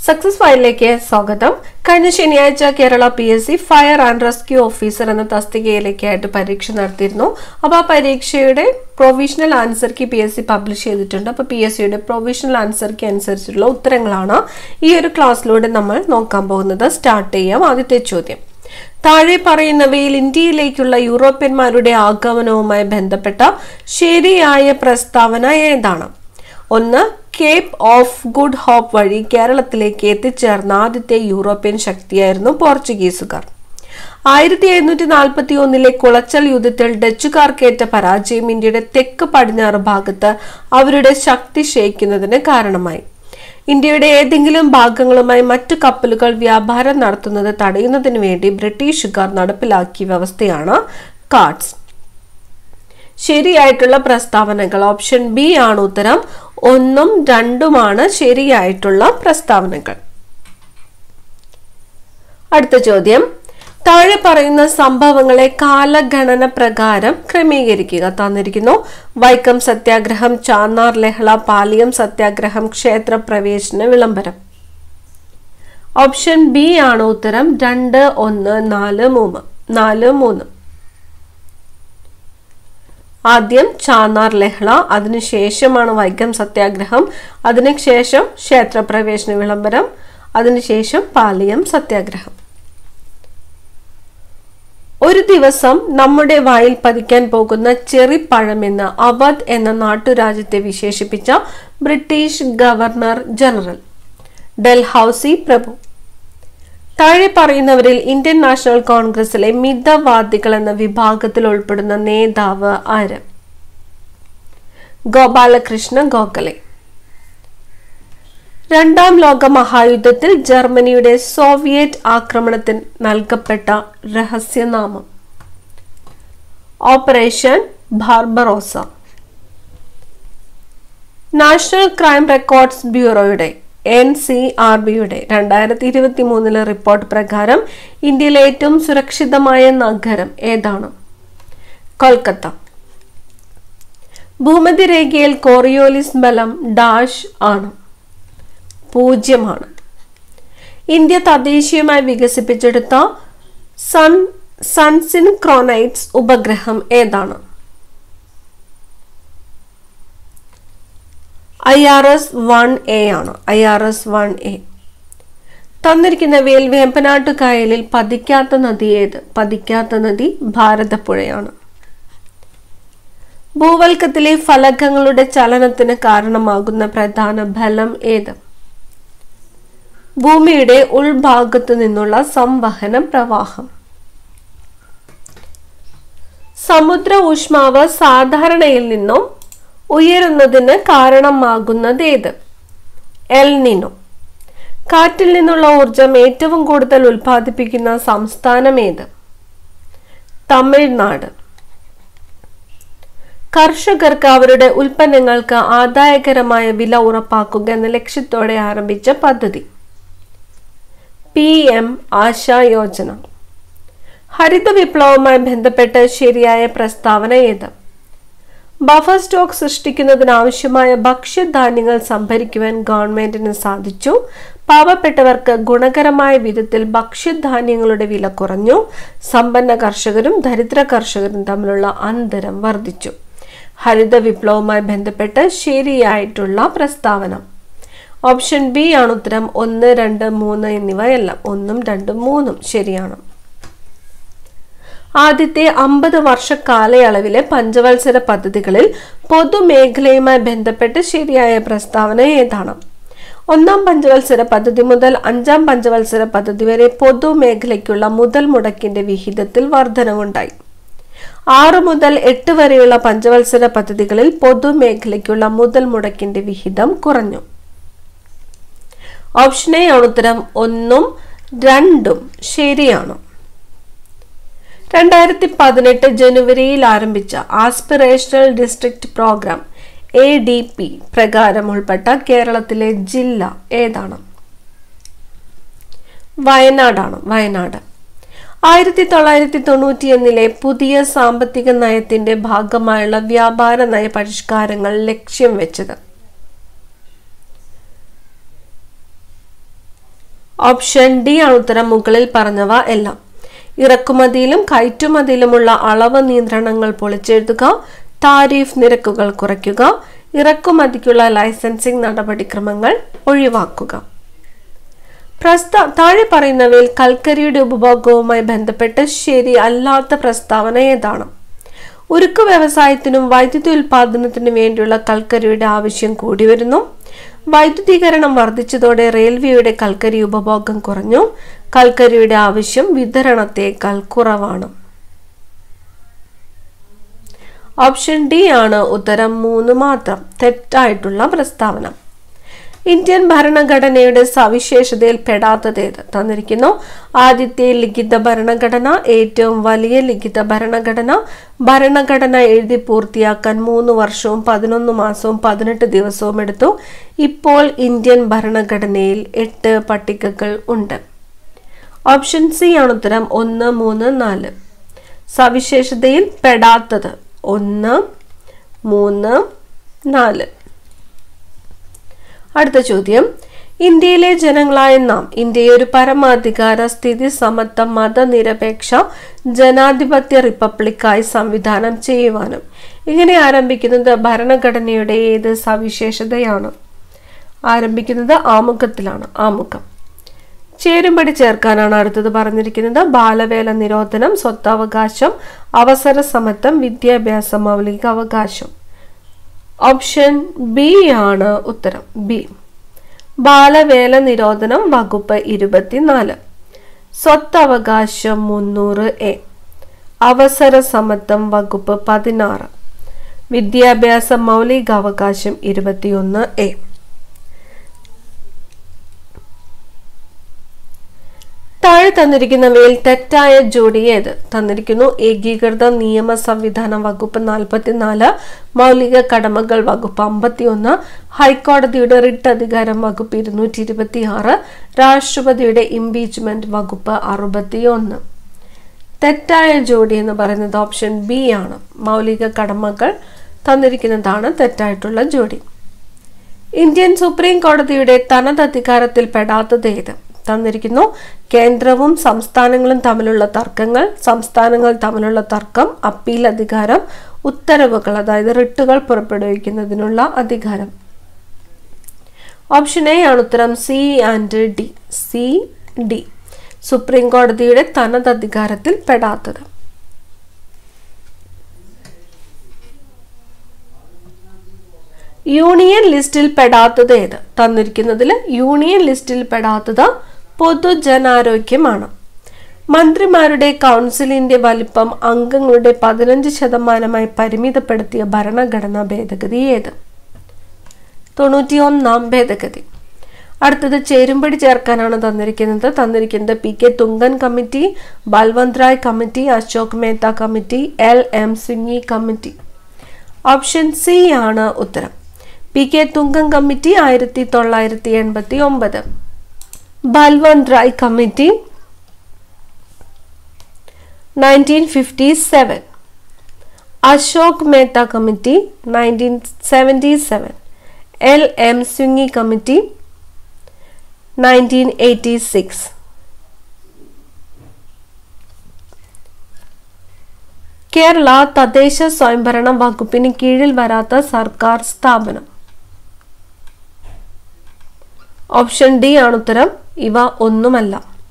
Success ഫയലിലേക്ക് സ്വാഗതം കഴിഞ്ഞ ശനിയാഴ്ച Kerala P S C fire and rescue officer എന്ന തസ്തികയിലേക്കായിട്ട് പരീക്ഷ നടത്തിയിരുന്നു അപ്പോൾ ആ പരീക്ഷയുടെ provisional answer key P S C publish ചെയ്തിട്ടുണ്ട് അപ്പോൾ പി എസ് സിയുടെ പ്രൊവിഷണൽ ആൻസർ കി അനുസരിച്ചുള്ള ഉത്തരങ്ങളാണ് ഈ ഒരു ക്ലാസ്സിലൂടെ നമ്മൾ നോക്കാൻ പോകുന്നത് സ്റ്റാർട്ട് ചെയ്യാം ആദ്യത്തെ ചോദ്യം താഴെ പറയുന്നവയിൽ ഇന്ത്യയിലേക്കുള്ള യൂറോപ്യന്മാരുടെ ആഗമനവുമായി ബന്ധപ്പെട്ട ശരിയായ പ്രസ്താവന ഏതാണ് ഒന്ന് കേപ്പ് ഓഫ് ഗുഡ് ഹോപ്പ് വഴി കേരളത്തിലേക്ക് എത്തിച്ചേർന്ന ആദ്യത്തെ യൂറോപ്യൻ ശക്തിയായിരുന്നു പോർച്ചുഗീസുകാർ ആയിരത്തി എഴുന്നൂറ്റി നാൽപ്പത്തി ഒന്നിലെ കുളച്ചൽ യുദ്ധത്തിൽ ഡച്ചുകാർക്കേറ്റ പരാജയം ഇന്ത്യയുടെ തെക്ക് പടിഞ്ഞാറ് ഭാഗത്ത് അവരുടെ ശക്തി ക്ഷയിക്കുന്നതിന് കാരണമായി ഇന്ത്യയുടെ ഏതെങ്കിലും ഭാഗങ്ങളുമായി മറ്റു കപ്പലുകൾ വ്യാപാരം നടത്തുന്നത് തടയുന്നതിന് വേണ്ടി ബ്രിട്ടീഷുകാർ നടപ്പിലാക്കിയ വ്യവസ്ഥയാണ് കാർഡ്സ് ശരിയായിട്ടുള്ള പ്രസ്താവനകൾ ഓപ്ഷൻ ബി ആണ് ഉത്തരം ഒന്നും രണ്ടുമാണ് ശരിയായിട്ടുള്ള പ്രസ്താവനകൾ അടുത്ത ചോദ്യം താഴെ പറയുന്ന സംഭവങ്ങളെ കാലഗണന പ്രകാരം ക്രമീകരിക്കുക തന്നിരിക്കുന്നു വൈക്കം സത്യാഗ്രഹം ചാന്നാർ ലഹള പാലിയം സത്യാഗ്രഹം ക്ഷേത്രപ്രവേശന വിളംബരം ഓപ്ഷൻ ബി ആണ് ഉത്തരം രണ്ട് ഒന്ന് നാല് മൂന്ന് നാല് മൂന്ന് ആദ്യം ചാന്നാർ ലഹള അതിനുശേഷമാണ് വൈക്കം സത്യാഗ്രഹം അതിനുശേഷം ക്ഷേത്രപ്രവേശന വിളംബരം അതിനുശേഷം പാലിയം സത്യാഗ്രഹം ഒരു ദിവസം നമ്മുടെ വായിൽ പതിക്കാൻ പോകുന്ന ചെറിപ്പഴമെന്ന് അവധ് എന്ന നാട്ടുരാജ്യത്തെ വിശേഷിപ്പിച്ച ബ്രിട്ടീഷ് ഗവർണർ ജനറൽ ഡൽഹൌസി പ്രഭു താഴെ പറയുന്നവരിൽ ഇന്ത്യൻ നാഷണൽ കോൺഗ്രസിലെ മിതവാദികൾ എന്ന വിഭാഗത്തിൽ ഉൾപ്പെടുന്ന നേതാവ് ആര് ഗോപാലകൃഷ്ണ ഗോഖലെ രണ്ടാം ലോക മഹായുദ്ധത്തിൽ ജർമ്മനിയുടെ സോവിയറ്റ് ആക്രമണത്തിന് നൽകപ്പെട്ട രഹസ്യനാമം operation Barbarossa national crime records ബ്യൂറോയുടെ എൻ സി ആർ ബിയുടെ രണ്ടായിരത്തി ഇരുപത്തി മൂന്നിലെ റിപ്പോർട്ട് പ്രകാരം ഇന്ത്യയിലെ ഏറ്റവും സുരക്ഷിതമായ നഗരം ഏതാണ് കൊൽക്കത്ത ഭൂമധ്യരേഖയിൽ കോറിയോലിസ് ബലം ഡാഷ് ആണ് പൂജ്യമാണ് ഇന്ത്യ തദ്ദേശീയമായി വികസിപ്പിച്ചെടുത്ത സൺ സൺസിൻക്രോണൈറ്റ്സ് ഉപഗ്രഹം ഏതാണ് I R S one A ആണ് I R S one A തന്നിരിക്കുന്നവയിൽ വേമ്പനാട്ടു കായലിൽ പതിക്കാത്ത നദി ഏത് പതിക്കാത്ത നദി ഭാരതപ്പുഴയാണ് ഭൂവൽക്കത്തിലെ ഫലകങ്ങളുടെ ചലനത്തിന് കാരണമാകുന്ന പ്രധാന ഫലം ഏത് ഭൂമിയുടെ ഉൾഭാഗത്തു നിന്നുള്ള സംവഹന പ്രവാഹം സമുദ്ര ഊഷ്മാവ് സാധാരണയിൽ നിന്നും ഉയരുന്നതിന് കാരണമാകുന്നത് ഏത് എൽ നിനോ കാറ്റിൽ നിന്നുള്ള ഊർജം ഏറ്റവും കൂടുതൽ ഉൽപ്പാദിപ്പിക്കുന്ന സംസ്ഥാനം ഏത് തമിഴ്നാട് കർഷകർക്ക് അവരുടെ ഉൽപ്പന്നങ്ങൾക്ക് ആദായകരമായ വില ഉറപ്പാക്കുക എന്ന ലക്ഷ്യത്തോടെ ആരംഭിച്ച പദ്ധതി പി എം ആശാ യോജന ഹരിത വിപ്ലവവുമായി ബന്ധപ്പെട്ട് ശരിയായ പ്രസ്താവന ഏത് ബഫർ സ്റ്റോക്ക് സൃഷ്ടിക്കുന്നതിനാവശ്യമായ ഭക്ഷ്യധാന്യങ്ങൾ സംഭരിക്കുവാൻ ഗവൺമെന്റിന് സാധിച്ചു പാവപ്പെട്ടവർക്ക് ഗുണകരമായ വിധത്തിൽ ഭക്ഷ്യധാന്യങ്ങളുടെ വില കുറഞ്ഞു സമ്പന്ന കർഷകരും ദരിദ്ര കർഷകരും തമ്മിലുള്ള അന്തരം വർദ്ധിച്ചു ഹരിത വിപ്ലവവുമായി ബന്ധപ്പെട്ട് ശരിയായിട്ടുള്ള പ്രസ്താവന ഓപ്ഷൻ ബി ആണ് ഉത്തരം ഒന്ന് രണ്ട് മൂന്ന് എന്നിവയെല്ലാം ഒന്നും രണ്ടും മൂന്നും ശരിയാണ് ആദ്യത്തെ അമ്പത് വർഷ കാലയളവിലെ പഞ്ചവത്സര പദ്ധതികളിൽ പൊതുമേഖലയുമായി ബന്ധപ്പെട്ട് ശരിയായ പ്രസ്താവന ഏതാണ് ഒന്നാം പഞ്ചവത്സര പദ്ധതി മുതൽ അഞ്ചാം പഞ്ചവത്സര പദ്ധതി വരെ പൊതുമേഖലയ്ക്കുള്ള മുതൽ മുടക്കിന്റെ വിഹിതത്തിൽ വർധനവുണ്ടായി ആറ് മുതൽ എട്ട് വരെയുള്ള പഞ്ചവത്സര പദ്ധതികളിൽ പൊതുമേഖലയ്ക്കുള്ള മുതൽ മുടക്കിന്റെ വിഹിതം കുറഞ്ഞു ഓപ്ഷൻ എ ആണ് ഉത്തരം ഒന്നും രണ്ടും ശരിയാണ് രണ്ടായിരത്തി പതിനെട്ട് ജനുവരിയിൽ ആരംഭിച്ച aspirational district programme A D P പ്രകാരം ഉൾപ്പെട്ട കേരളത്തിലെ ജില്ല ഏതാണ് വയനാടാണ് വയനാട് ആയിരത്തി തൊള്ളായിരത്തി തൊണ്ണൂറ്റിയൊന്നിലെ പുതിയ സാമ്പത്തിക നയത്തിന്റെ ഭാഗമായുള്ള വ്യാപാര നയ പരിഷ്കാരങ്ങൾ ലക്ഷ്യം വെച്ചത് ഓപ്ഷൻ ഡി ആണ് ഉത്തരം മുകളിൽ പറഞ്ഞവ എല്ലാം ഇറക്കുമതിയിലും കയറ്റുമതിയിലുമുള്ള അളവ് നിയന്ത്രണങ്ങൾ പൊളിച്ചെഴുതുക താരിഫ് നിരക്കുകൾ കുറയ്ക്കുക ഇറക്കുമതിക്കുള്ള ലൈസൻസിംഗ് നടപടിക്രമങ്ങൾ ഒഴിവാക്കുക പ്രസ്താ താഴെ പറയുന്നവയിൽ കൽക്കരിയുടെ ഉപഭോഗവുമായി ബന്ധപ്പെട്ട് ശരി അല്ലാത്ത പ്രസ്താവന ഏതാണ് ഉരുക്ക് വ്യവസായത്തിനും വൈദ്യുതി ഉൽപാദനത്തിനും വേണ്ടിയുള്ള കൽക്കരിയുടെ ആവശ്യം കൂടി വരുന്നു വൈദ്യുതീകരണം വർദ്ധിച്ചതോടെ റെയിൽവേയുടെ കൽക്കരി ഉപഭോഗം കുറഞ്ഞു കൽക്കരിയുടെ ആവശ്യം വിതരണത്തേക്കാൾ കുറവാണ് ഓപ്ഷൻ ഡി ആണ് ഉത്തരം മൂന്ന് മാത്രം തെറ്റായിട്ടുള്ള പ്രസ്താവന ഇന്ത്യൻ ഭരണഘടനയുടെ സവിശേഷതയിൽ പെടാത്തതേത് തന്നിരിക്കുന്നു ആദ്യത്തെ ലിഖിത ഭരണഘടന ഏറ്റവും വലിയ ലിഖിത ഭരണഘടന ഭരണഘടന എഴുതി പൂർത്തിയാക്കാൻ മൂന്ന് വർഷവും പതിനൊന്ന് മാസവും പതിനെട്ട് ദിവസവും എടുത്തു ഇപ്പോൾ ഇന്ത്യൻ ഭരണഘടനയിൽ എട്ട് പട്ടികകൾ ഉണ്ട് ഓപ്ഷൻ സി ആണ് ഉത്തരം ഒന്ന് മൂന്ന് നാല് സവിശേഷതയിൽ പെടാത്തത് ഒന്ന് മൂന്ന് നാല് അടുത്ത ചോദ്യം ഇന്ത്യയിലെ ജനങ്ങളായ നാം ഇന്ത്യയെ ഒരു പരമാധികാര സ്ഥിതി സമത്വ മതനിരപേക്ഷ ജനാധിപത്യ റിപ്പബ്ലിക്കായി സംവിധാനം ചെയ്യുവാനും ഇങ്ങനെ ആരംഭിക്കുന്നത് ഭരണഘടനയുടെ ഏത് സവിശേഷതയാണ് ആരംഭിക്കുന്നത് ആമുഖത്തിലാണ് ആമുഖം ചേരുംപടി ചേർക്കാനാണ് അടുത്തത് പറഞ്ഞിരിക്കുന്നത് ബാലവേല നിരോധനം സ്വത്തവകാശം അവസര സമത്വം വിദ്യാഭ്യാസ മൗലിക അവകാശം ഓപ്ഷൻ ബി ആണ് ഉത്തരം ബി ബാലവേല നിരോധനം വകുപ്പ് ഇരുപത്തിനാല് സ്വത്തവകാശം മുന്നൂറ് എ അവസര സമത്വം വകുപ്പ് പതിനാറ് വിദ്യാഭ്യാസ മൗലികാവകാശം ഇരുപത്തിയൊന്ന് എ താഴെ തന്നിരിക്കുന്നവയിൽ തെറ്റായ ജോഡി ഏത് തന്നിരിക്കുന്നു ഏകീകൃത നിയമ സംവിധാന വകുപ്പ് നാൽപ്പത്തിനാല് മൗലിക കടമകൾ വകുപ്പ് അമ്പത്തിയൊന്ന് ഹൈക്കോടതിയുടെ റിട്ട് അധികാരം വകുപ്പ് ഇരുന്നൂറ്റി ഇരുപത്തി ആറ് രാഷ്ട്രപതിയുടെ ഇംപീച്ച്മെന്റ് വകുപ്പ് അറുപത്തിയൊന്ന് തെറ്റായ ജോഡി എന്ന് പറയുന്നത് ഓപ്ഷൻ ബി ആണ് മൗലിക കടമകൾ തന്നിരിക്കുന്നതാണ് തെറ്റായിട്ടുള്ള ജോഡി ഇന്ത്യൻ സുപ്രീം കോടതിയുടെ തനത് അധികാരത്തിൽ പെടാത്തത് ഏത് തന്നിരിക്കുന്നു കേന്ദ്രവും സംസ്ഥാനങ്ങളും തമ്മിലുള്ള തർക്കങ്ങൾ സംസ്ഥാനങ്ങൾ തമ്മിലുള്ള തർക്കം അപ്പീൽ അധികാരം ഉത്തരവുകൾ അതായത് റിട്ടുകൾ പുറപ്പെടുവിക്കുന്നതിനുള്ള അധികാരം ഓപ്ഷൻ എ ആണ് ഉത്തരം C and D C D supreme കോടതിയുടെ തനത് അധികാരത്തിൽ പെടാത്തത് യൂണിയൻ ലിസ്റ്റിൽ പെടാത്തത് ഏത് തന്നിരിക്കുന്നതിൽ യൂണിയൻ ലിസ്റ്റിൽ പെടാത്തത് പൊതുജനാരോഗ്യമാണ് മന്ത്രിമാരുടെ കൗൺസിലിന്റെ വലിപ്പം അംഗങ്ങളുടെ പതിനഞ്ച് ശതമാനമായി പരിമിതപ്പെടുത്തിയ ഭരണഘടനാ ഭേദഗതി ഏത് തൊണ്ണൂറ്റിയൊന്നാം ഭേദഗതി അടുത്തത് ചേരുംപടി ചേർക്കാനാണ് തന്നിരിക്കുന്നത് തന്നിരിക്കുന്നത് P K Thungon committee Balwant Rai committee Ashok Mehta committee L M Singhvi committee option C ആണ് ഉത്തരം പി കെ തുങ്കൻ കമ്മിറ്റി ആയിരത്തി തൊള്ളായിരത്തി എൺപത്തി ഒമ്പത് Balwant Rai committee nineteen fifty seven Ashok Mehta committee nineteen seventy seven L M Singhvi committee nineteen eighty six Kerala തദ്ദേശ സ്വയംഭരണ വകുപ്പിന് കീഴിൽ വരാത്ത സർക്കാർ സ്ഥാപനം ഓപ്ഷൻ ഡി ആണ് ഉത്തരം ഇവ ഒന്നുമല്ല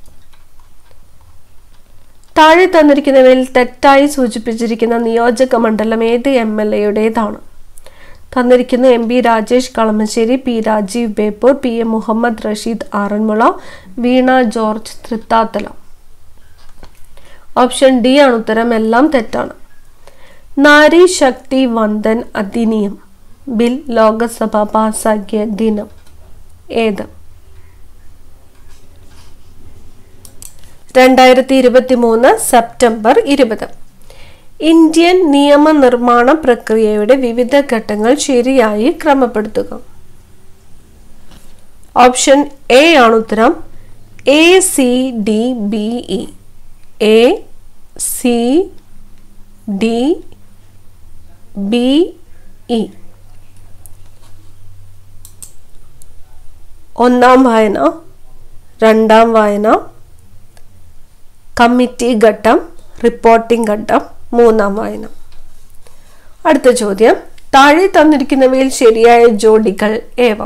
താഴെ തന്നിരിക്കുന്നവയിൽ തെറ്റായി സൂചിപ്പിച്ചിരിക്കുന്ന നിയോജക മണ്ഡലം ഏത് എം എൽ എയുടേതാണ് തന്നിരിക്കുന്ന M P Rajesh Kalamassery P Rajeev Beypore P A Muhammad Rasheed Aranmula Veena George Thrithala option D ആണ് ഉത്തരം എല്ലാം തെറ്റാണ് നാരി ശക്തി വന്ദൻ അധിനിയം ബിൽ ലോകസഭ പാസാക്കിയ ദിനം ഏത് രണ്ടായിരത്തി ഇരുപത്തി മൂന്ന് സെപ്റ്റംബർ ഇരുപത് ഇന്ത്യൻ നിയമനിർമ്മാണ പ്രക്രിയയുടെ വിവിധ ഘട്ടങ്ങൾ ശരിയായി ക്രമപ്പെടുത്തുക ഓപ്ഷൻ എ ആണ് ഉത്തരം A C D B E A C D B E ഒന്നാം വായന രണ്ടാം വായന കമ്മിറ്റി ഘട്ടം റിപ്പോർട്ടിംഗ് ഘട്ടം മൂന്നാം വായന അടുത്ത ചോദ്യം താഴെ തന്നിരിക്കുന്നവയിൽ ശരിയായ ജോഡികൾ ഏവ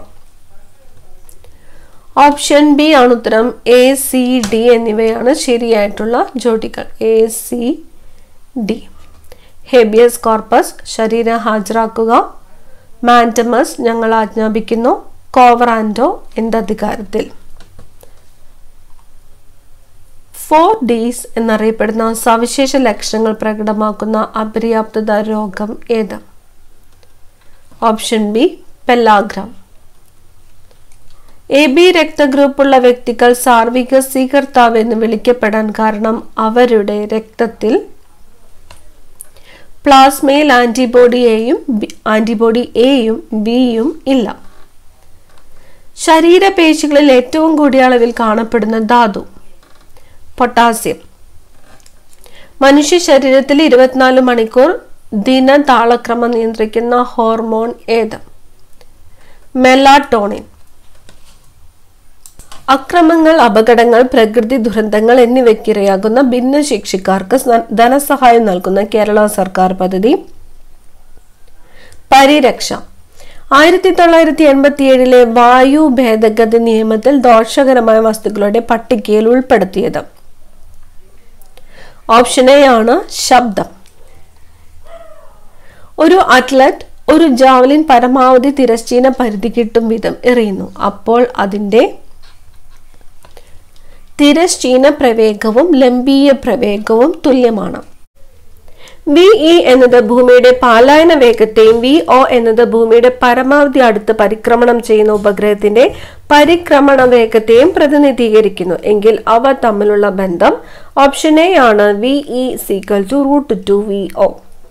ഓപ്ഷൻ ബി ആണ് ഉത്തരം എ സി ഡി എന്നിവയാണ് ശരിയായിട്ടുള്ള ജോഡികൾ A C D habeas corpus ശരീരം ഹാജരാക്കുക മാൻറ്റമസ് ഞങ്ങൾ ആജ്ഞാപിക്കുന്നു കോവറാൻഡോ എന്തധികാരത്തിൽ ഫോർ ഡീസ് എന്നറിയപ്പെടുന്ന സവിശേഷ ലക്ഷണങ്ങൾ പ്രകടമാക്കുന്ന അപര്യാപ്തത രോഗം ഏത് option B pellagra A B രക്തഗ്രൂപ്പുള്ള വ്യക്തികൾ സാർവിക സ്വീകർത്താവ് എന്ന് വിളിക്കപ്പെടാൻ കാരണം അവരുടെ രക്തത്തിൽ പ്ലാസ്മയിൽ ആന്റിബോഡി എയും ആന്റിബോഡി എയും ബിയും ഇല്ല ശരീരപേശികളിൽ ഏറ്റവും കൂടിയ അളവിൽ കാണപ്പെടുന്ന ധാതു പൊട്ടാസ്യം മനുഷ്യ ശരീരത്തിൽ ഇരുപത്തിനാല് മണിക്കൂർ ദിന താളക്രമം നിയന്ത്രിക്കുന്ന ഹോർമോൺ ഏത് മെലാട്ടോണിൻ അക്രമങ്ങൾ അപകടങ്ങൾ പ്രകൃതി ദുരന്തങ്ങൾ എന്നിവയ്ക്കിരയാകുന്ന ഭിന്നശേഷിക്കാർക്ക് ധനസഹായം നൽകുന്ന കേരള സർക്കാർ പദ്ധതി പരിരക്ഷ ആയിരത്തി തൊള്ളായിരത്തി എൺപത്തി ഏഴിലെ വായു ഭേദഗതി നിയമത്തിൽ ദോഷകരമായ വസ്തുക്കളുടെ പട്ടികയിൽ ഉൾപ്പെടുത്തിയത് ഓപ്ഷൻ എ ആണ് ശബ്ദം ഒരു അത്ലറ്റ് ഒരു ജാവലിൻ പരമാവധി തിരശ്ചീന പരിധി കിട്ടും വിധം എറിയുന്നു അപ്പോൾ അതിൻ്റെ തിരശ്ചീന പ്രവേഗവും ലംബീയ പ്രവേഗവും തുല്യമാണ് വി ഇ എന്നത് ഭൂമിയുടെ പാലായന വേഗത്തെയും വി ഒ എന്നത് ഭൂമിയുടെ പരമാവധി അടുത്ത് പരിക്രമണം ചെയ്യുന്ന ഉപഗ്രഹത്തിന്റെ പരിക്രമണ വേഗത്തെയും പ്രതിനിധീകരിക്കുന്നു എങ്കിൽ അവ തമ്മിലുള്ള ബന്ധം ഓപ്ഷൻ എ ആണ് V E equal to root two V O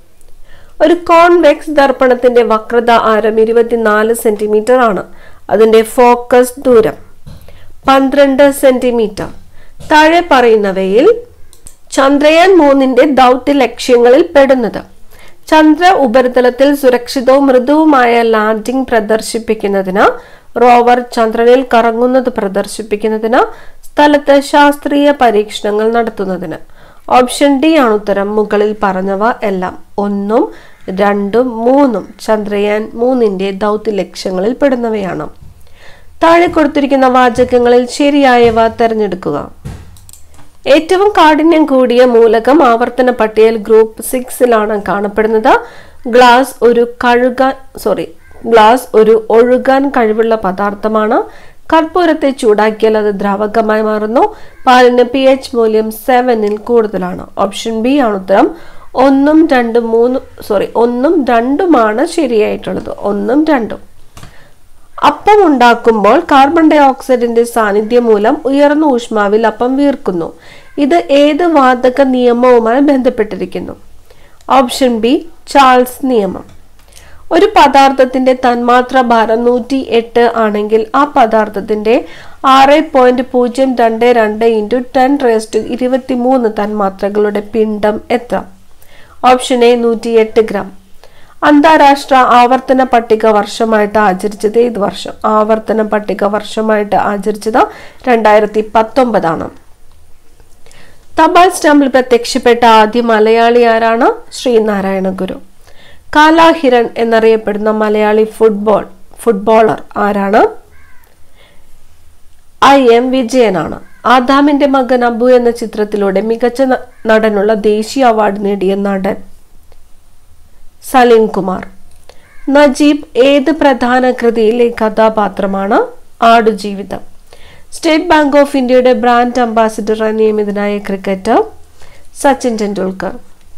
ഒരു കോൺവെക്സ് ദർപ്പണത്തിന്റെ വക്രത ആരം ഇരുപത്തിനാല് സെന്റിമീറ്റർ ആണ് അതിന്റെ ഫോക്കസ് ദൂരം പന്ത്രണ്ട് സെന്റിമീറ്റർ താഴെ പറയുന്നവയിൽ ചന്ദ്രയാൻ മൂന്നിന്റെ ദൗത്യ ലക്ഷ്യങ്ങളിൽ പെടുന്നത് ചന്ദ്ര ഉപരിതലത്തിൽ സുരക്ഷിതവും മൃദുവുമായ ലാൻഡിംഗ് പ്രദർശിപ്പിക്കുന്നതിന് റോവർ ചന്ദ്രനിൽ കറങ്ങുന്നത് പ്രദർശിപ്പിക്കുന്നതിന് സ്ഥലത്ത് ശാസ്ത്രീയ പരീക്ഷണങ്ങൾ നടത്തുന്നതിന് ഓപ്ഷൻ ഡി ആണ് ഉത്തരം മുകളിൽ പറഞ്ഞവ എല്ലാം ഒന്നും രണ്ടും മൂന്നും ചന്ദ്രയാൻ മൂന്നിന്റെ ദൗത്യ ലക്ഷ്യങ്ങളിൽ പെടുന്നവയാണ് താഴെ കൊടുത്തിരിക്കുന്ന വാചകങ്ങളിൽ ശരിയായവ തിരഞ്ഞെടുക്കുക ഏറ്റവും കാഠിന്യം കൂടിയ മൂലകം ആവർത്തന പട്ടികയിൽ ഗ്രൂപ്പ് സിക്സിലാണ് കാണപ്പെടുന്നത് ഗ്ലാസ് ഒരു കഴുകാൻ സോറി ഗ്ലാസ് ഒരു ഒഴുകാൻ കഴിവുള്ള പദാർത്ഥമാണ് കർപ്പൂരത്തെ ചൂടാക്കിയാൽ അത് ദ്രാവകമായി മാറുന്നു പാലിന് പി എച്ച് മൂല്യം സെവനിൽ കൂടുതലാണ് ഓപ്ഷൻ ബി ആണ് ഉത്തരം ഒന്നും രണ്ടും മൂന്നും സോറി ഒന്നും രണ്ടുമാണ് ശരിയായിട്ടുള്ളത് ഒന്നും രണ്ടും അപ്പം ഉണ്ടാക്കുമ്പോൾ കാർബൺ ഡൈ ഓക്സൈഡിന്റെ സാന്നിധ്യം മൂലം ഉയർന്ന ഊഷ്മാവിൽ അപ്പം വീർക്കുന്നു ഇത് ഏത് വാതക നിയമവുമായി ബന്ധപ്പെട്ടിരിക്കുന്നു ഓപ്ഷൻ ബി ചാൾസ് നിയമം ഒരു പദാർത്ഥത്തിന്റെ തന്മാത്ര ഭാരം നൂറ്റി എട്ട് ആണെങ്കിൽ ആ പദാർത്ഥത്തിന്റെ ആറ് പോയിന്റ് പൂജ്യം രണ്ട് രണ്ട് ഇൻറ്റു ടെൻ റേസ്റ്റ് ഇരുപത്തി മൂന്ന് തന്മാത്രകളുടെ പിണ്ഡം എത്ര ഓപ്ഷൻ എ നൂറ്റി എട്ട് ഗ്രാം അന്താരാഷ്ട്ര ആവർത്തന പട്ടിക വർഷമായിട്ട് ആചരിച്ചത് ഏത് വർഷം ആവർത്തന പട്ടിക വർഷമായിട്ട് ആചരിച്ചത് രണ്ടായിരത്തി പത്തൊമ്പതാണ് തപാൽ സ്റ്റാമ്പിൽ പ്രത്യക്ഷപ്പെട്ട ആദ്യ മലയാളി ആരാണ് ശ്രീനാരായണ ഗുരു കാലാഹിരൺ എന്നറിയപ്പെടുന്ന മലയാളി ഫുട്ബോൾ ഫുട്ബോളർ ആരാണ് ഐ എം വിജയനാണ് ആദാമിന്റെ മകൻ അബു എന്ന ചിത്രത്തിലൂടെ മികച്ച നടനുള്ള ദേശീയ അവാർഡ് നേടിയ നടൻ സലീം കുമാർ നജീബ് ഏത് പ്രധാന കൃതിയിലെ കഥാപാത്രമാണ് ആടുജീവിതം സ്റ്റേറ്റ് ബാങ്ക് ഓഫ് ഇന്ത്യയുടെ ബ്രാൻഡ് അംബാസിഡറായി നിയമിതനായ ക്രിക്കറ്റർ സച്ചിൻ ടെണ്ടുൽക്കർ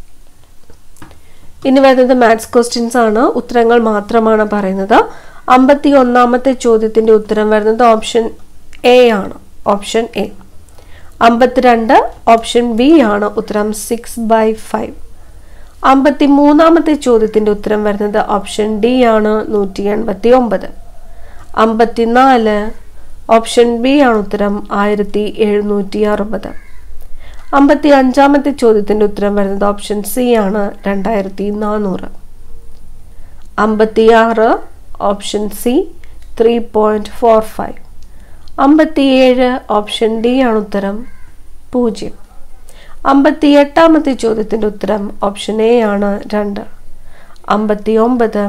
ഇനി വരുന്നത് മാത്സ് ക്വസ്റ്റ്യൻസ് ആണ് ഉത്തരങ്ങൾ മാത്രമാണ് പറയുന്നത് അമ്പത്തി ഒന്നാമത്തെ ചോദ്യത്തിന്റെ ഉത്തരം വരുന്നത് ഓപ്ഷൻ എ ആണ് ഓപ്ഷൻ എ അമ്പത്തിരണ്ട് ഓപ്ഷൻ ബി ആണ് ഉത്തരം സിക്സ് ബൈ ഫൈവ് അമ്പത്തി മൂന്നാമത്തെ ചോദ്യത്തിന്റെ ഉത്തരം വരുന്നത് ഓപ്ഷൻ ഡി ആണ് നൂറ്റി എൺപത്തി ഒമ്പത് അമ്പത്തിനാല് ഓപ്ഷൻ ബി ആണ് ഉത്തരം ആയിരത്തി എഴുന്നൂറ്റി അറുപത് അമ്പത്തി അഞ്ചാമത്തെ ചോദ്യത്തിന്റെ ഉത്തരം വരുന്നത് ഓപ്ഷൻ സി ആണ് രണ്ടായിരത്തി നാനൂറ് അമ്പത്തിയാറ് option C three point four five അമ്പത്തിയേഴ് ഓപ്ഷൻ ഡി ആണ് ഉത്തരം പൂജ്യം അമ്പത്തി എട്ടാമത്തെ ചോദ്യത്തിൻ്റെ ഉത്തരം ഓപ്ഷൻ എ ആണ് രണ്ട് അമ്പത്തി ഒമ്പത്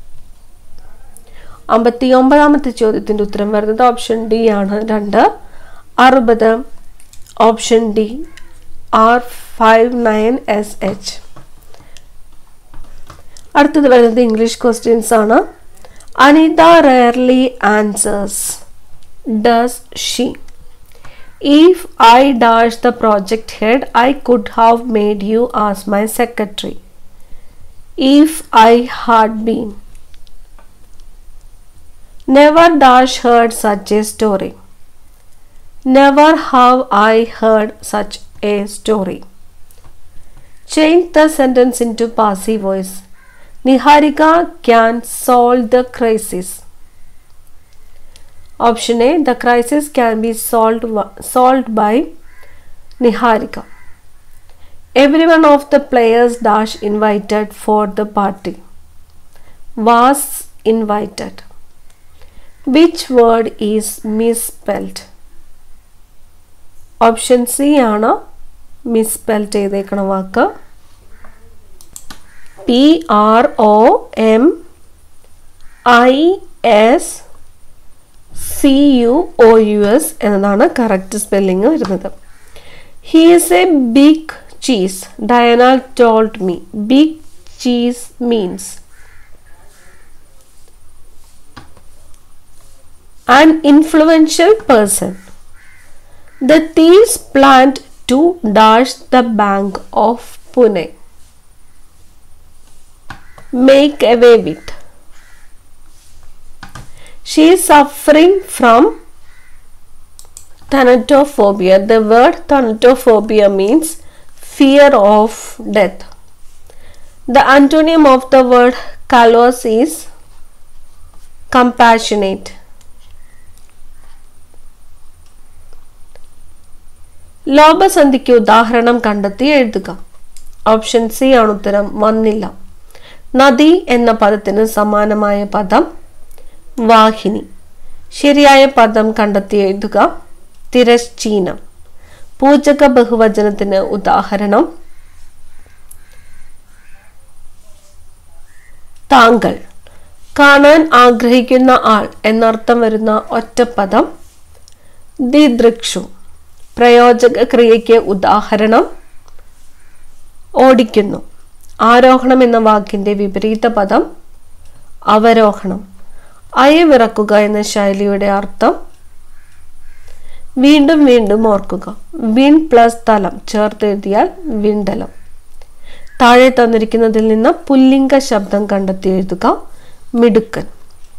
അമ്പത്തി ഒമ്പതാമത്തെ ചോദ്യത്തിൻ്റെ ഉത്തരം വരുന്നത് ഓപ്ഷൻ ഡി ആണ് രണ്ട് അറുപത് option D R five nine S H അടുത്തത് വരുന്നത് ഇംഗ്ലീഷ് ക്വസ്റ്റ്യൻസ് ആണ് Anita rarely answers does she If I dash the project head, I could have made you as my secretary. If I had been. Never dash heard such a story. Never have I heard such a story. Change the sentence into passive voice. Niharika can solve the crisis. Option A The crisis can be solved, solved by Niharika. Every one of the players dash invited for the party. Was invited. Which word is misspelled? Option C ആണ് misspell ചെയ്തേക്കണ വാക്ക് P R O M I S C U O U S എന്നതാണ് correct spelling വരുന്നത് he is a big cheese Diana told me big cheese means an influential person. The thieves planned to dash the bank of Pune. Make away with. She is suffering from thanatophobia. The word thanatophobia means fear of death. The antonym of the word callous is compassionate. ലോപസന്ധിക്ക് ഉദാഹരണം കണ്ടെത്തി എഴുതുക option C ആണ് ഉത്തരം വന്നില്ല നദി എന്ന പദത്തിന് സമാനമായ പദം വാഹിനി ശരിയായ പദം കണ്ടെത്തി എഴുതുക തിരശ്ചീനം പൂജക ബഹുവചനത്തിന് ഉദാഹരണം താങ്കൾ കാണാൻ ആഗ്രഹിക്കുന്ന ആൾ എന്നർത്ഥം വരുന്ന ഒറ്റപ്പദം ദിദൃക്ഷു പ്രയോജക ക്രിയയ്ക്ക് ഉദാഹരണം ഓടിക്കുന്നു ആരോഹണം എന്ന വാക്കിന്റെ വിപരീത പദം അവരോഹണം അയവിറക്കുക എന്ന ശൈലിയുടെ അർത്ഥം വീണ്ടും വീണ്ടും ഓർക്കുക വിൺ പ്ലസ് തലം ചേർത്തെഴുതിയാൽ വിണ്ടലം താഴെ തന്നിരിക്കുന്നതിൽ നിന്ന് പുല്ലിംഗ ശബ്ദം കണ്ടെത്തി എഴുതുക മിടുക്കൻ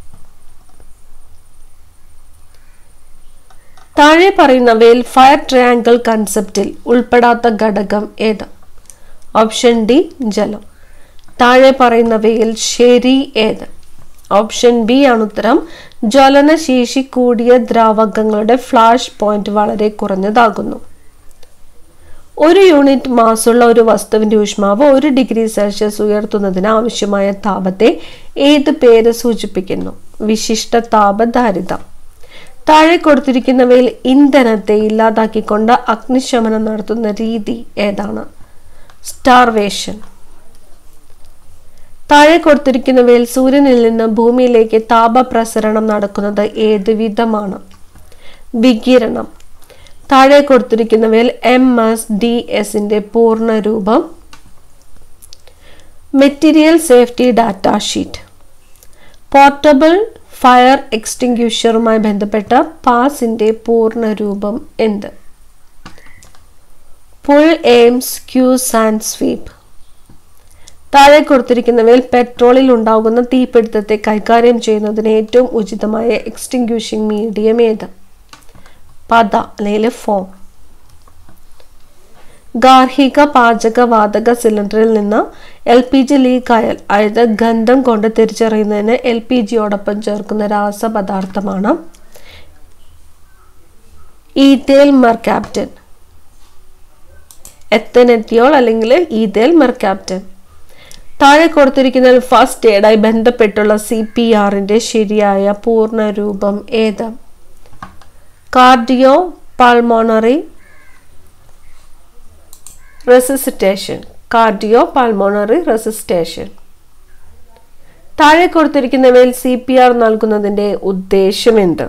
താഴെ പറയുന്നവയിൽ ഫയർ ട്രയാങ്കിൾ കൺസെപ്റ്റിൽ ഉൾപ്പെടാത്ത ഘടകം ഏത് ഓപ്ഷൻ ഡി ജലം താഴെ പറയുന്നവയിൽ ശരി ഏത് ഓപ്ഷൻ ബി ആണ് ഉത്തരം ജ്വലനശേഷി കൂടിയ ദ്രാവകങ്ങളുടെ ഫ്ലാഷ് പോയിന്റ് വളരെ കുറഞ്ഞതാകുന്നു ഒരു യൂണിറ്റ് മാസുള്ള ഒരു വസ്തുവിന്റെ ഊഷ്മാവ് ഒരു ഡിഗ്രി സെൽഷ്യസ് ഉയർത്തുന്നതിന് ആവശ്യമായ താപത്തെ ഏത് പേര് സൂചിപ്പിക്കുന്നു വിശിഷ്ട താപധാരിത താഴെ കൊടുത്തിരിക്കുന്നവയിൽ ഇന്ധനത്തെ ഇല്ലാതാക്കിക്കൊണ്ട് അഗ്നിശമനം നടത്തുന്ന രീതി ഏതാണ് സ്റ്റാർവേഷൻ താഴെ കൊടുത്തിരിക്കുന്നവയിൽ സൂര്യനിൽ നിന്ന് ഭൂമിയിലേക്ക് താപപ്രസരണം നടക്കുന്നത് ഏത് വിധമാണ് വികിരണം താഴെ കൊടുത്തിരിക്കുന്നവയിൽ എം എസ് ഡി എസിന്റെ പൂർണ്ണ രൂപം material safety data sheet portable fire എക്സ്റ്റിങ്ക്യൂഷറുമായി ബന്ധപ്പെട്ട പാസിന്റെ പൂർണ്ണ രൂപം എന്ത് pull aims squeeze and sweep താഴെ കൊടുത്തിരിക്കുന്നവയിൽ പെട്രോളിൽ ഉണ്ടാകുന്ന തീപിടുത്തത്തെ കൈകാര്യം ചെയ്യുന്നതിന് ഏറ്റവും ഉചിതമായ എക്സ്റ്റിങ്ക്യൂഷിംഗ് മീഡിയം ഏത് പത അല്ലെങ്കിൽ ഫോം ഗാർഹിക പാചക വാതക സിലിണ്ടറിൽ നിന്ന് എൽ പി ജി ലീക്കായാൽ അതായത് ഗന്ധം കൊണ്ട് തിരിച്ചറിയുന്നതിന് എൽ പി ജിയോടൊപ്പം ചേർക്കുന്ന രാസപദാർത്ഥമാണ് ഈതേൽ മെർക്യാപ്റ്റൻ എത്തനെത്തിയോൾ അല്ലെങ്കിൽ ഈതേൽ മെർക്യാപ്റ്റൻ താഴെ കൊടുത്തിരിക്കുന്ന ഫസ്റ്റ് എയ്ഡായി ബന്ധപ്പെട്ടുള്ള സി പി ആറിന്റെ ശരിയായ പൂർണ്ണ രൂപം ഏത് cardio pulmonary resuscitation cardio pulmonary resuscitation താഴെ കൊടുത്തിരിക്കുന്നവയിൽ സി പി ആർ നൽകുന്നതിന്റെ ഉദ്ദേശം എന്ത്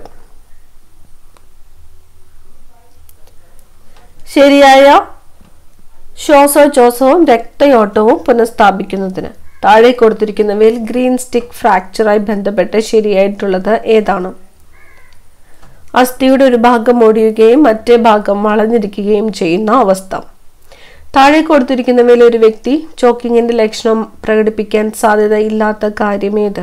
ശരിയായ ശ്വാസോച്ഛ്വാസവും രക്തയോട്ടവും പുനഃസ്ഥാപിക്കുന്നതിന് താഴെ കൊടുത്തിരിക്കുന്നവയിൽ ഗ്രീൻ സ്റ്റിക്ക് ഫ്രാക്ചറായി ബന്ധപ്പെട്ട് ശരിയായിട്ടുള്ളത് ഏതാണ് അസ്ഥിയുടെ ഒരു ഭാഗം ഒടിയുകയും മറ്റേ ഭാഗം വളഞ്ഞിരിക്കുകയും ചെയ്യുന്ന അവസ്ഥ താഴെ കൊടുത്തിരിക്കുന്നവയിൽ ഒരു വ്യക്തി ചോക്കിങ്ങിന്റെ ലക്ഷണം പ്രകടിപ്പിക്കാൻ സാധ്യതയില്ലാത്ത കാര്യമേത്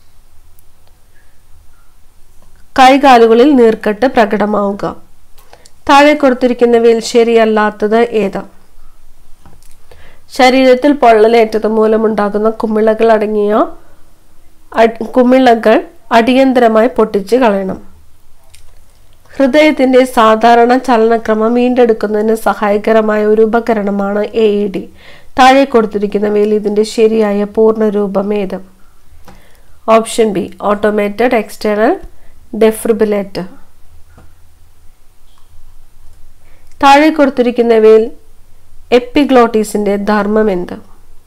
കൈകാലുകളിൽ നീർക്കെട്ട് പ്രകടമാവുക താഴെ കൊടുത്തിരിക്കുന്നവയിൽ ശരിയല്ലാത്തത് ഏത് ശരീരത്തിൽ പൊള്ളലേറ്റത് മൂലമുണ്ടാകുന്ന കുമിളകൾ അടങ്ങിയ അട്- കുമിളകൾ അടിയന്തരമായി പൊട്ടിച്ച് കളയണം ഹൃദയത്തിന്റെ സാധാരണ ചലനക്രമം വീണ്ടെടുക്കുന്നതിന് സഹായകരമായ ഒരു ഉപകരണമാണ് എ ഇ ഡി താഴെ കൊടുത്തിരിക്കുന്നവയിൽ ഇതിന്റെ ശരിയായ പൂർണ്ണരൂപം ഏത് option B automated external defibrillator താഴെ കൊടുത്തിരിക്കുന്നവയിൽ എപ്പിഗ്ലോട്ടീസിന്റെ ധർമ്മം എന്ത്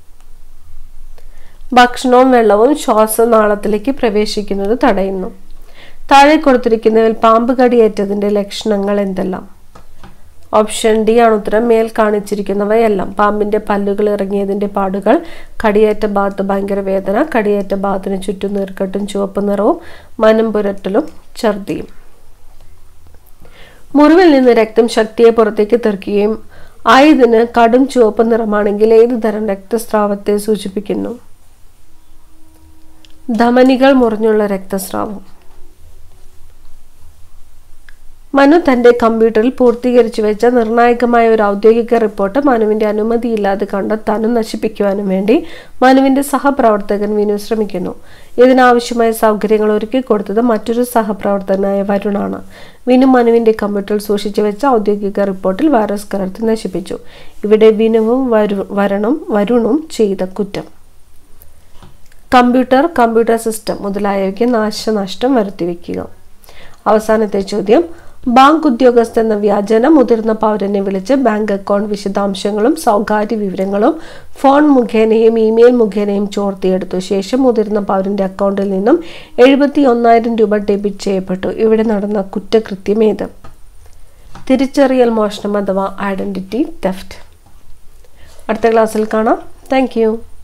ഭക്ഷണവും വെള്ളവും ശ്വാസനാളത്തിലേക്ക് പ്രവേശിക്കുന്നത് തടയുന്നു താഴെ കൊടുത്തിരിക്കുന്നതിൽ പാമ്പ് കടിയേറ്റതിന്റെ ലക്ഷണങ്ങൾ എന്തെല്ലാം ഓപ്ഷൻ ഡി ആണ് ഉത്തരം മേൽ കാണിച്ചിരിക്കുന്നവയെല്ലാം പാമ്പിന്റെ പല്ലുകൾ ഇറങ്ങിയതിന്റെ പാടുകൾ കടിയേറ്റ ഭാഗത്ത് ഭയങ്കര വേദന കടിയേറ്റ ഭാഗത്തിന് ചുറ്റും നീർക്കെട്ടും ചുവപ്പ് നിറവും മനം പുരട്ടലും ഛർദിയും മുറിവിൽ നിന്ന് രക്തം ശക്തിയെ പുറത്തേക്ക് തെറിക്കുകയും ആയതിന് കടും ചുവപ്പ് നിറമാണെങ്കിൽ ഏത് തരം രക്തസ്രാവത്തെ സൂചിപ്പിക്കുന്നു ധമനികൾ മുറിഞ്ഞുള്ള രക്തസ്രാവം മനു തന്റെ കമ്പ്യൂട്ടറിൽ പൂർത്തീകരിച്ചു വെച്ച നിർണായകമായ ഒരു ഔദ്യോഗിക റിപ്പോർട്ട് മനുവിന്റെ അനുമതിയില്ലാതെ കണ്ടെത്താനും നശിപ്പിക്കുവാനും വേണ്ടി മനുവിന്റെ സഹപ്രവർത്തകൻ വിനു ശ്രമിക്കുന്നു ഇതിനാവശ്യമായ സൗകര്യങ്ങൾ ഒരുക്കി കൊടുത്തത് മറ്റൊരു സഹപ്രവർത്തകനായ വരുണാണ് വിനു മനുവിന്റെ കമ്പ്യൂട്ടറിൽ സൂക്ഷിച്ചു വെച്ച ഔദ്യോഗിക റിപ്പോർട്ടിൽ വൈറസ് കലർത്തി നശിപ്പിച്ചു ഇവിടെ വിനുവും വരു വരണും വരുണും ചെയ്ത കുറ്റം കമ്പ്യൂട്ടർ കമ്പ്യൂട്ടർ സിസ്റ്റം മുതലായവയ്ക്ക് നാശനഷ്ടം വരുത്തിവെക്കുക അവസാനത്തെ ചോദ്യം ബാങ്ക് ഉദ്യോഗസ്ഥ എന്ന വ്യാജന മുതിർന്ന പൗരനെ വിളിച്ച് ബാങ്ക് അക്കൗണ്ട് വിശദാംശങ്ങളും സ്വകാര്യ വിവരങ്ങളും ഫോൺ മുഖേനയും ഇമെയിൽ മുഖേനയും ചോർത്തിയെടുത്തു ശേഷം മുതിർന്ന പൗരന്റെ അക്കൗണ്ടിൽ നിന്നും എഴുപത്തി ഒന്നായിരം രൂപ ഡെബിറ്റ് ചെയ്യപ്പെട്ടു ഇവിടെ നടന്ന കുറ്റകൃത്യം ഏത് തിരിച്ചറിയൽ മോഷണം അഥവാ ഐഡന്റിറ്റി തെഫ്റ്റ് അടുത്ത ക്ലാസ്സിൽ കാണാം താങ്ക്